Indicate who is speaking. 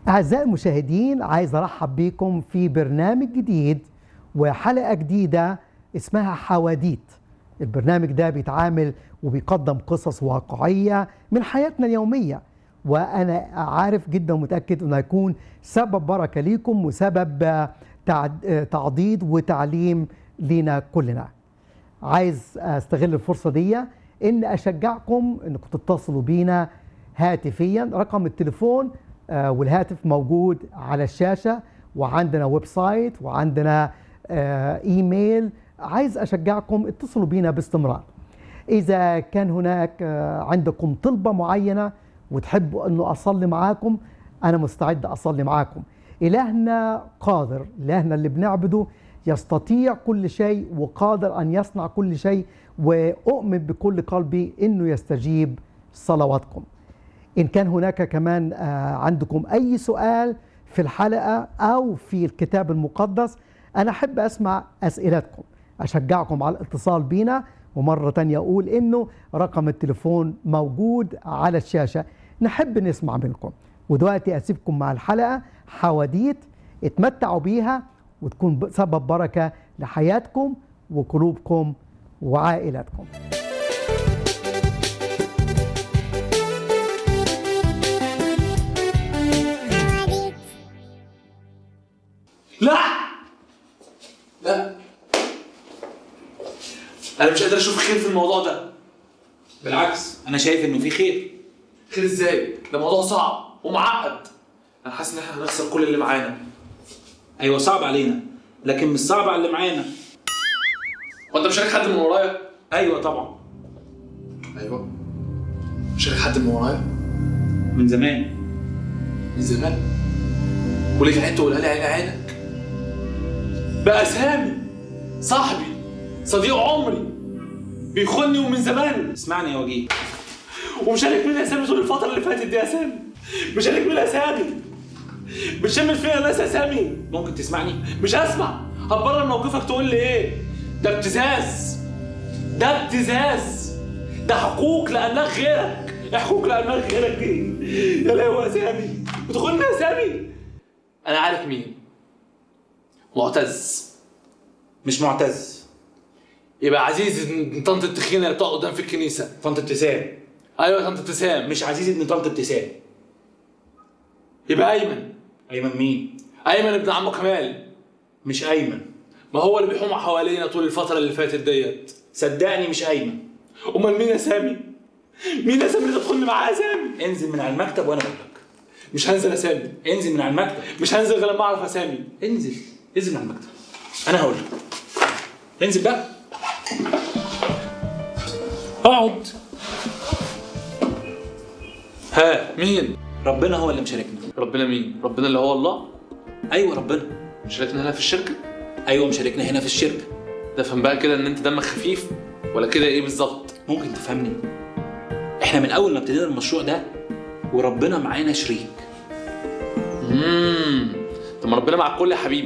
Speaker 1: أعزائي المشاهدين عايز أرحب بكم في برنامج جديد وحلقة جديدة اسمها حواديت البرنامج ده بيتعامل وبيقدم قصص واقعية من حياتنا اليومية وأنا عارف جدا ومتأكد أنه هيكون سبب بركة ليكم وسبب آه، تعد- آه، تعضيد وتعليم لينا كلنا عايز استغل الفرصه دي ان اشجعكم انكم تتصلوا بينا هاتفيا رقم التليفون آه، والهاتف موجود على الشاشه وعندنا ويب سايت وعندنا آه، ايميل عايز اشجعكم اتصلوا بينا باستمرار اذا كان هناك آه، عندكم طلبه معينه وتحبوا انه اصلي معاكم انا مستعد اصلي معاكم الهنا قادر الهنا اللي بنعبده يستطيع كل شيء وقادر ان يصنع كل شيء واؤمن بكل قلبي انه يستجيب صلواتكم ان كان هناك كمان آه، عندكم اي سؤال في الحلقه او في الكتاب المقدس انا احب اسمع اسئلتكم اشجعكم على الاتصال بينا ومره تانية اقول انه رقم التليفون موجود على الشاشه نحب نسمع منكم ودلوقتي اسيبكم مع الحلقه حواديت اتمتعوا بيها وتكون ب- سبب بركه لحياتكم وقلوبكم وعائلاتكم
Speaker 2: لا لا انا مش قادر اشوف خير في الموضوع ده
Speaker 3: بالعكس انا شايف انه في خير
Speaker 2: خير ازاي ده موضوع صعب ومعقد انا حاسس ان احنا هنخسر كل اللي معانا
Speaker 3: ايوه صعب علينا لكن مش صعب على اللي معانا
Speaker 2: هو انت مش شارك حد من ورايا
Speaker 3: ايوه طبعا
Speaker 2: ايوه مش شارك حد من ورايا
Speaker 3: من زمان
Speaker 2: من زمان وليك عين تقولها لي عين عينك بقى سامي صاحبي صديق عمري بيخوني ومن زمان
Speaker 3: اسمعني يا وجيه
Speaker 2: ومشارك مين اسامي طول الفترة اللي فاتت دي يا سامي مشارك مين اسامي بتشمل فينا ناس اسامي
Speaker 3: ممكن تسمعني
Speaker 2: مش هسمع هتبرر موقفك تقول لي ايه ده ابتزاز ده ابتزاز ده حقوق لانك غيرك إيه حقوق لانك غيرك دي يا لهوي يا سامي بتخوني يا سامي انا عارف مين معتز
Speaker 3: مش معتز
Speaker 2: يبقى عزيز ابن طنط التخينه اللي بتقعد قدام في الكنيسه
Speaker 3: طنط ابتسام
Speaker 2: ايوه طنط ابتسام
Speaker 3: مش عزيز ابن طنط ابتسام
Speaker 2: يبقى ايمن
Speaker 3: ايمن مين
Speaker 2: ايمن ابن عمه كمال
Speaker 3: مش ايمن
Speaker 2: ما هو اللي بيحوم حوالينا طول الفتره اللي فاتت ديت
Speaker 3: صدقني مش ايمن
Speaker 2: امال مين يا سامي مين يا سامي اللي تدخلني معاه يا سامي
Speaker 3: انزل من على المكتب وانا اقول لك
Speaker 2: مش هنزل يا سامي
Speaker 3: انزل من على المكتب
Speaker 2: مش هنزل غير لما اعرف اسامي
Speaker 3: انزل انزل من على المكتب انا هقول لك انزل بقى اقعد
Speaker 2: ها مين
Speaker 3: ربنا هو اللي مشاركنا
Speaker 2: ربنا مين ربنا اللي هو الله
Speaker 3: ايوه ربنا
Speaker 2: شاركنا هنا في الشركه
Speaker 3: ايوه مشاركنا هنا في الشركه
Speaker 2: ده فهم بقى كده ان انت دمك خفيف ولا كده ايه بالظبط
Speaker 3: ممكن تفهمني احنا من اول ما ابتدينا المشروع ده وربنا معانا شريك
Speaker 2: امم طب ما ربنا مع الكل يا حبيبي